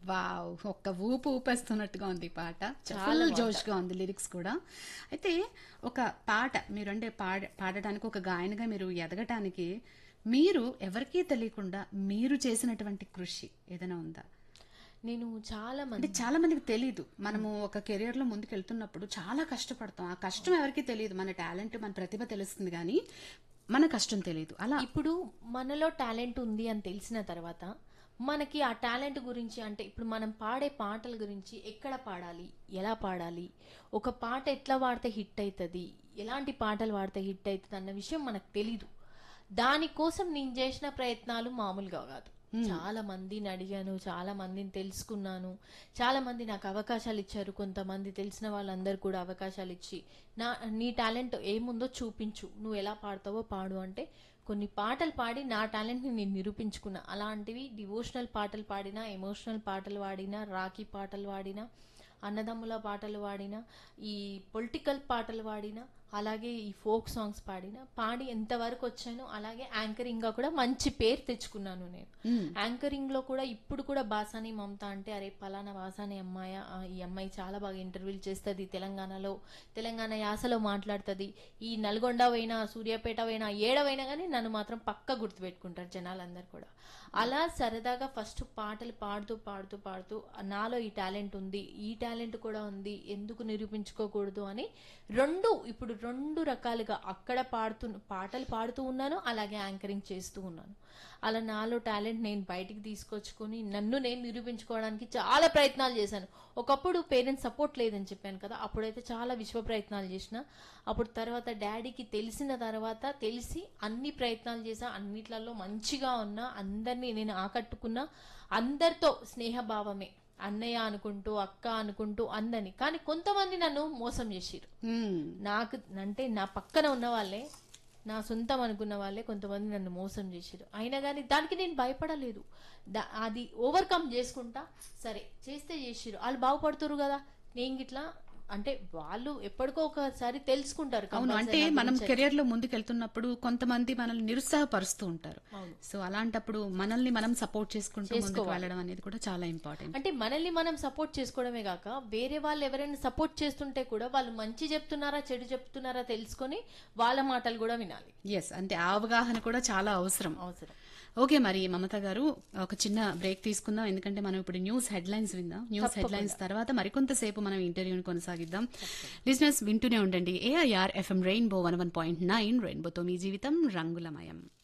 Wow ఒక్క ఊపు ఊపేస్తున్నట్టుగా ఉంది ఈ పాట చాలా ఫుల్ బాగుంది. జోష్గా ఉంది లిరిక్స్ కూడా అయితే ఒక పాట మీరు అంటే పాడ పాడటానికి ఒక గాయనిగా మీరు ఎదగటానికి మీరు ఎవరికీ తెలియకుండా మీరు చేసినటువంటి కృషి ఏదైనా ఉందా నేను చాలా అంటే మంది చాలా మందికి తెలియదు మనము ఒక కెరియర్ లో ముందుకు వెళ్తున్నప్పుడు చాలా కష్టపడతాం ఆ కష్టం ఎవరికి తెలియదు మన టాలెంట్ మన ప్రతిభ తెలుస్తుంది కానీ మన కష్టం తెలియదు అలా ఇప్పుడు మనలో టాలెంట్ ఉంది అని తెలిసిన తర్వాత మనకి ఆ టాలెంట్ గురించి అంటే ఇప్పుడు మనం పాడే పాటల గురించి ఎక్కడ పాడాలి ఎలా పాడాలి ఒక పాట ఎట్లా పాడితే హిట్ అవుతుంది ఎలాంటి పాటలు పాడితే హిట్ అవుతుంది అన్న విషయం మనకు తెలీదు దానికోసం నేను చేసిన ప్రయత్నాలు మామూలుగా కాదు చాలా మందిని అడిగాను చాలా మందిని తెలుసుకున్నాను చాలా మంది నాకు అవకాశాలు ఇచ్చారు కొంతమంది తెలిసిన వాళ్ళందరూ కూడా అవకాశాలు ఇచ్చి నా నీ టాలెంట్ ఏముందో చూపించు నువ్వు ఎలా పాడతావో పాడు అంటే కొన్ని పాటలు పాడి నా టాలెంట్ని నేను నిరూపించుకున్నా అలాంటివి డివోషనల్ పాటలు పాడినా ఎమోషనల్ పాటలు పాడినా రాఖీ పాటలు పాడినా అన్నదమ్ముల పాటలు పాడినా ఈ పొలిటికల్ పాటలు పాడినా అలాగే ఈ ఫోక్ సాంగ్స్ పాడినా పాడి ఎంతవరకు వచ్చానో అలాగే యాంకరింగ్ గా కూడా మంచి పేరు తెచ్చుకున్నాను నేను యాంకరింగ్ లో కూడా ఇప్పుడు కూడా బాసాని మమత అంటే అరే పలానా బాసాని అమ్మాయ ఆ, ఈ అమ్మాయి చాలా బాగా ఇంటర్వ్యూలు చేస్తుంది తెలంగాణలో తెలంగాణ యాసలో మాట్లాడుతుంది ఈ నల్గొండ పోయినా సూర్యాపేట పోయినా ఏడవైనా కానీ నన్ను మాత్రం పక్క గుర్తుపెట్టుకుంటారు జనాలందరూ కూడా అలా సరదాగా ఫస్ట్ పాటలు పాడుతూ పాడుతూ పాడుతూ నాలో ఈ టాలెంట్ ఉంది ఈ టాలెంట్ కూడా ఉంది ఎందుకు నిరూపించుకోకూడదు అని రెండు ఇప్పుడు రెండు రకాలుగా అక్కడ పాడుతూ పాటలు పాడుతూ ఉన్నాను అలాగే యాంకరింగ్ చేస్తూ ఉన్నాను అలా నాలో టాలెంట్ నేను బయటికి తీసుకొచ్చుకొని నన్ను నేను నిరూపించుకోవడానికి చాలా ప్రయత్నాలు చేశాను ఒకప్పుడు పేరెంట్స్ సపోర్ట్ లేదని చెప్పాను కదా అప్పుడైతే చాలా విశ్వ ప్రయత్నాలు చేసిన అప్పుడు తర్వాత డాడీకి తెలిసిన తర్వాత తెలిసి అన్ని ప్రయత్నాలు చేసా అన్నిట్లలో మంచిగా ఉన్నా అందరినీ నేను ఆకట్టుకున్నా అందరితో స్నేహభావమే అన్నయ్య అనుకుంటూ అక్క అనుకుంటూ అందని కానీ కొంతమంది నన్ను మోసం చేసిరు మ్మ్. నాకు అంటే నా పక్కన ఉన్న వాళ్ళే నా సొంతం అనుకున్న వాళ్ళే కొంతమంది నన్ను మోసం చేశారు అయినా కానీ దానికి నేను భయపడలేదు దా- అది ఓవర్కమ్ చేసుకుంటా సరే చేస్తే చేసిరు వాళ్ళు బాగుపడుతురు కదా నేను గిట్లా అంటే వాళ్ళు ఎప్పటికో ఒకసారి తెలుసుకుంటారు అవును అంటే compulsory నా మనం గురించి. కెరియర్ లో ముందుకెళ్తున్నప్పుడు కొంతమంది మనల్ని నిరుత్సాహపరుస్తూ ఉంటారు అవును. సో అలాంటప్పుడు మనల్ని మనం సపోర్ట్ చేసుకుంటూ ముందుకు చేసుకోవాలి. వెళ్ళడం అనేది కూడా చాలా ఇంపార్టెంట్ అంటే మనల్ని మనం సపోర్ట్ చేసుకోవడమే కాక వేరే వాళ్ళు ఎవరైనా సపోర్ట్ చేస్తుంటే కూడా వాళ్ళు మంచి చెప్తున్నారా చెడు చెప్తున్నారా తెలుసుకొని వాళ్ళ మాటలు కూడా వినాలి ఎస్ అంటే ఆ అవగాహన కూడా చాలా అవసరం అవసరం ఓకే మరి మమత గారు ఒక చిన్న బ్రేక్ తీసుకుందాం ఎందుకంటే మనం ఇప్పుడు న్యూస్ హెడ్లైన్స్ విందాం న్యూస్ హెడ్లైన్స్ తర్వాత మరికొంతసేపు మనం ఇంటర్వ్యూని కొనసాగిద్దాం లిజినెస్ వింటూనే ఉండండి AIR FM rainbow one one point nine రెయిన్బోతో మీ జీవితం రంగులమయం